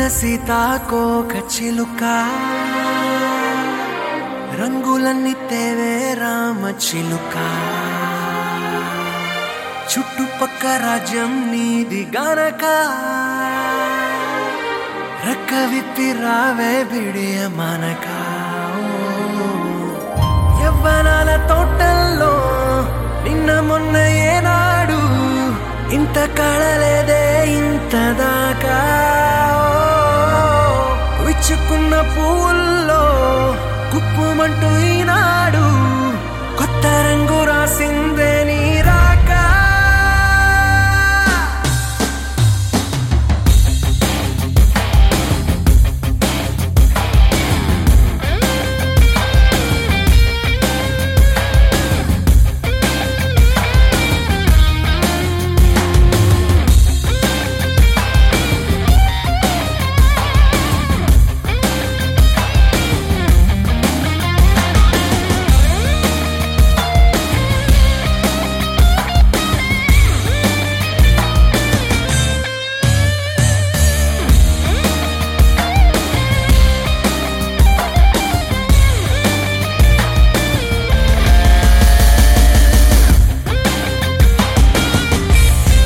సీతాకోక చిలుక రంగులన్నీ తేవే రామ చిలుక చుట్టుపక్క రాజ్యం నీది గనక రక్క విప్పి రావే బిడియ మనక యవ్వనాల తోటల్లో నిన్న మొన్న ఏనాడు ఇంత కళలేదే ఇంత దాకా విచ్చుకున్న పువ్వుల్లో కుప్పుమంటూ ఈనాడు కొత్త రంగు రాసిందే